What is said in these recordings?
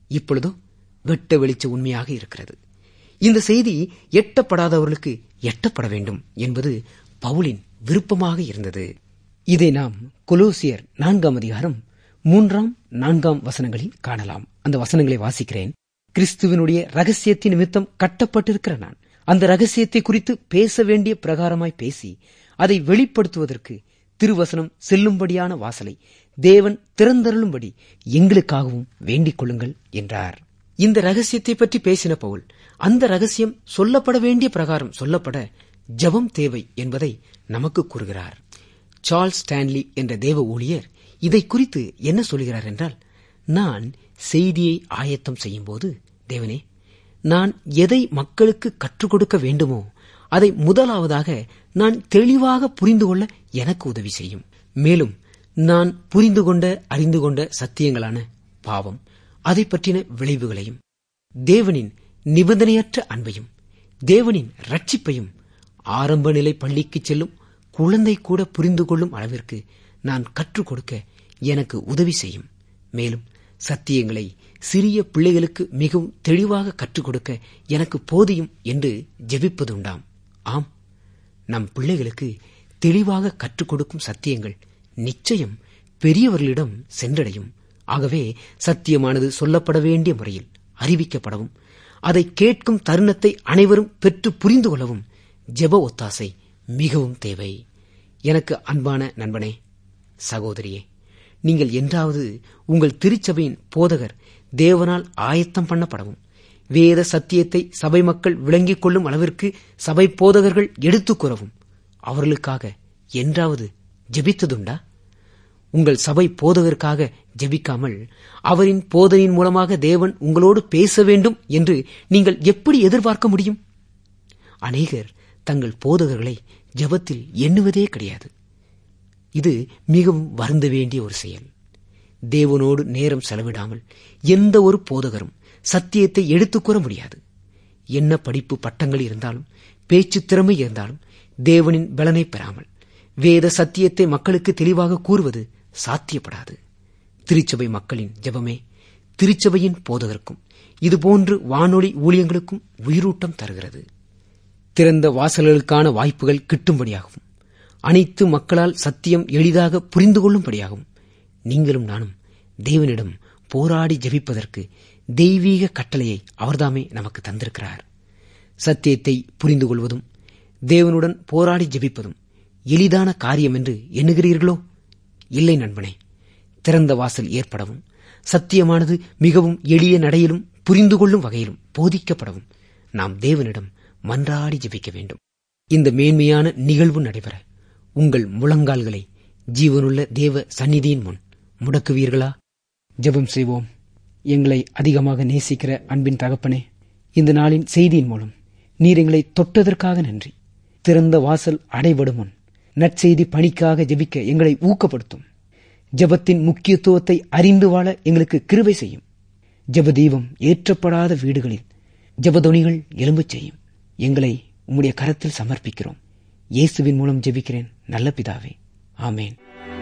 இப்பொழுதோ வெட்ட வெளிச்ச உண்மையாக இருக்கிறது இந்த செய்தி எட்டப்படாதவர்களுக்கு எட்டப்பட வேண்டும் என்பது பவுலின் விருப்பமாக இருந்தது இதை நாம் கொலோசியர் நான்காம் அதிகாரம் மூன்றாம் நான்காம் வசனங்களில் காணலாம் அந்த வசனங்களை வாசிக்கிறேன் கிறிஸ்துவனுடைய ரகசியத்தின் நிமித்தம் கட்டப்பட்டிருக்கிற நான் அந்த ரகசியத்தை குறித்து பேச வேண்டிய பிரகாரமாய் பேசி அதை வெளிப்படுத்துவதற்கு திருவசனம் செல்லும்படியான வாசலை தேவன் திறந்தருளும்படி எங்களுக்காகவும் வேண்டிக் கொள்ளுங்கள் என்றார் இந்த ரகசியத்தை பற்றி பேசின பவுல் அந்த ரகசியம் சொல்லப்பட வேண்டிய பிரகாரம் சொல்லப்பட ஜபம் தேவை என்பதை நமக்கு கூறுகிறார் சார்ல்ஸ் ஸ்டான்லி என்ற தேவ ஊழியர் இதை குறித்து என்ன சொல்கிறார் என்றால் நான் செய்தியை ஆயத்தம் செய்யும்போது தேவனே நான் எதை மக்களுக்கு கற்றுக் கொடுக்க வேண்டுமோ அதை முதலாவதாக நான் தெளிவாக புரிந்து கொள்ள எனக்கு உதவி செய்யும் மேலும் நான் புரிந்து கொண்ட அறிந்து கொண்ட சத்தியங்களான பாவம் அதை பற்றின விளைவுகளையும் தேவனின் நிபந்தனையற்ற அன்பையும் தேவனின் ரட்சிப்பையும் ஆரம்ப நிலை பள்ளிக்கு செல்லும் குழந்தை கூட புரிந்து கொள்ளும் அளவிற்கு நான் கற்றுக் கொடுக்க எனக்கு உதவி செய்யும் மேலும் சத்தியங்களை சிறிய பிள்ளைகளுக்கு மிகவும் தெளிவாக கற்றுக் கொடுக்க எனக்கு போதியும் என்று ஜெபிப்பதுண்டாம் ஆம் நம் பிள்ளைகளுக்கு தெளிவாக கற்றுக் கொடுக்கும் சத்தியங்கள் நிச்சயம் பெரியவர்களிடம் சென்றடையும் ஆகவே சத்தியமானது சொல்லப்பட வேண்டிய முறையில் அறிவிக்கப்படவும் அதை கேட்கும் தருணத்தை அனைவரும் பெற்று புரிந்து கொள்ளவும் ஜெப ஒத்தாசை மிகவும் தேவை எனக்கு அன்பான நண்பனே சகோதரியே நீங்கள் என்றாவது உங்கள் திருச்சபையின் போதகர் தேவனால் ஆயத்தம் பண்ணப்படவும் வேத சத்தியத்தை சபை மக்கள் விளங்கிக் கொள்ளும் அளவிற்கு சபை போதகர்கள் எடுத்துக் கூறவும் அவர்களுக்காக என்றாவது ஜெபித்ததுண்டா உங்கள் சபை போதகருக்காக ஜெபிக்காமல் அவரின் போதனையின் மூலமாக தேவன் உங்களோடு பேச வேண்டும் என்று நீங்கள் எப்படி எதிர்பார்க்க முடியும் அநேகர் தங்கள் போதகர்களை ஜெபத்தில் எண்ணுவதே கிடையாது இது மிகவும் வருந்த வேண்டிய ஒரு செயல் தேவனோடு நேரம் செலவிடாமல் எந்த ஒரு போதகரும் சத்தியத்தை எடுத்துக் கூற முடியாது என்ன படிப்பு பட்டங்கள் இருந்தாலும் பேச்சு திறமை இருந்தாலும் தேவனின் பலனை பெறாமல் வேத சத்தியத்தை மக்களுக்கு தெளிவாக கூறுவது சாத்தியப்படாது திருச்சபை மக்களின் ஜெபமே திருச்சபையின் போதகருக்கும் இதுபோன்று வானொலி ஊழியங்களுக்கும் உயிரூட்டம் தருகிறது திறந்த வாசல்களுக்கான வாய்ப்புகள் கிட்டும்படியாகவும் அனைத்து மக்களால் சத்தியம் எளிதாக புரிந்து கொள்ளும்படியாகவும் நீங்களும் நானும் தேவனிடம் போராடி ஜெபிப்பதற்கு தெய்வீக கட்டளையை அவர்தாமே நமக்கு தந்திருக்கிறார் சத்தியத்தை புரிந்து கொள்வதும் தேவனுடன் போராடி ஜெபிப்பதும் எளிதான காரியம் என்று எண்ணுகிறீர்களோ இல்லை நண்பனே திறந்த வாசல் ஏற்படவும் சத்தியமானது மிகவும் எளிய நடையிலும் புரிந்து கொள்ளும் வகையிலும் போதிக்கப்படவும் நாம் தேவனிடம் மன்றாடி ஜெபிக்க வேண்டும் இந்த மேன்மையான நிகழ்வு நடைபெற உங்கள் முழங்கால்களை ஜீவனுள்ள தேவ சந்நிதியின் முன் முடக்குவீர்களா ஜெபம் செய்வோம் எங்களை அதிகமாக நேசிக்கிற அன்பின் தகப்பனே இந்த நாளின் செய்தியின் மூலம் நீர் எங்களை தொட்டதற்காக நன்றி திறந்த வாசல் அடைபடும் முன் நற்செய்தி பணிக்காக ஜெபிக்க எங்களை ஊக்கப்படுத்தும் ஜெபத்தின் முக்கியத்துவத்தை அறிந்து வாழ எங்களுக்கு கிருபை செய்யும் ஜெப தீபம் ஏற்றப்படாத வீடுகளில் ஜெபதொனிகள் எலும்புச் செய்யும் எங்களை உம்முடைய கரத்தில் சமர்ப்பிக்கிறோம் இயேசுவின் மூலம் ஜெபிக்கிறேன் நல்ல பிதாவே ஆமேன்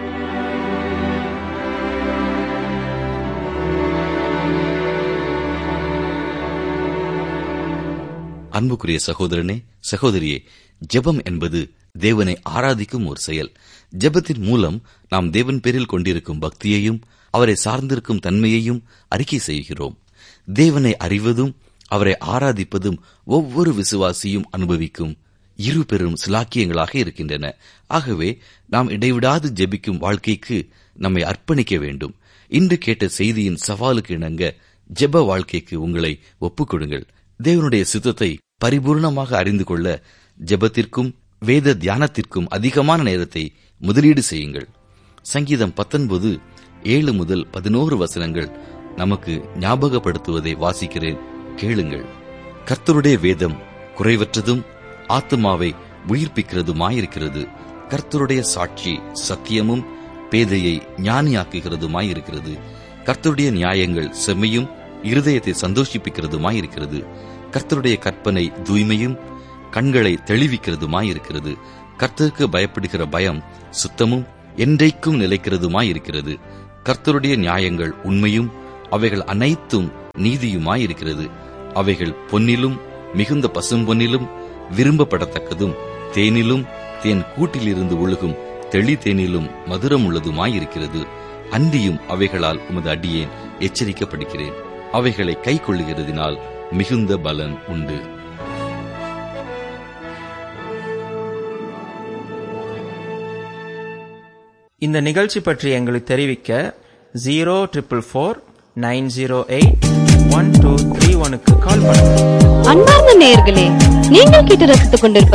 அன்புக்குரிய சகோதரனே சகோதரியே ஜெபம் என்பது தேவனை ஆராதிக்கும் ஒரு செயல் ஜெபத்தின் மூலம் நாம் தேவன் பேரில் கொண்டிருக்கும் பக்தியையும் அவரை சார்ந்திருக்கும் தன்மையையும் அறிக்கை செய்கிறோம் தேவனை அறிவதும் அவரை ஆராதிப்பதும் ஒவ்வொரு விசுவாசியும் அனுபவிக்கும் இரு பெரும் சிலாக்கியங்களாக இருக்கின்றன ஆகவே நாம் இடைவிடாது ஜெபிக்கும் வாழ்க்கைக்கு நம்மை அர்ப்பணிக்க வேண்டும் இன்று கேட்ட செய்தியின் சவாலுக்கு இணங்க ஜெப வாழ்க்கைக்கு உங்களை ஒப்புக்கொடுங்கள் தேவனுடைய சித்தத்தை பரிபூர்ணமாக அறிந்து கொள்ள ஜெபத்திற்கும் வேத தியானத்திற்கும் அதிகமான நேரத்தை முதலீடு செய்யுங்கள் சங்கீதம் பத்தொன்பது ஏழு முதல் பதினோரு வசனங்கள் நமக்கு ஞாபகப்படுத்துவதை வாசிக்கிறேன் கேளுங்கள் கர்த்தருடைய வேதம் குறைவற்றதும் ஆத்மாவை உயிர்ப்பிக்கிறதுமாயிருக்கிறது கர்த்தருடைய சாட்சி சத்தியமும் பேதையை ஞானியாக்குகிறதுமாயிருக்கிறது கர்த்தருடைய நியாயங்கள் செம்மையும் இருதயத்தை சந்தோஷிப்பிக்கிறதுமாயிருக்கிறது கர்த்தருடைய கற்பனை தூய்மையும் கண்களை தெளிவிக்கிறதுமாயிருக்கிறது கர்த்தருக்கு பயப்படுகிற பயம் சுத்தமும் என்றைக்கும் நிலைக்கிறதுமாயிருக்கிறது கர்த்தருடைய நியாயங்கள் உண்மையும் அவைகள் அனைத்தும் நீதியுமாயிருக்கிறது அவைகள் பொன்னிலும் மிகுந்த பசும்பொன்னிலும் விரும்பப்படத்தக்கதும் தேனிலும் தேன் கூட்டிலிருந்து ஒழுகும் தெளி தேனிலும் மதுரம் உள்ளதுமாயிருக்கிறது அன்றியும் அவைகளால் உமது அடியேன் எச்சரிக்கப்படுகிறேன் அவைகளை கை கொள்ளுகிறதினால் மிகுந்த பலன் உண்டு இந்த நிகழ்ச்சி பற்றி எங்களுக்கு தெரிவிக்க zero triple four nine zero eight one two three ஒனுக்கு கால் பண்ணுங்க அன்பார்ந்த நேயர்களே நீங்கள் கேட்டு ரசித்துக் கொண்டிருப்பது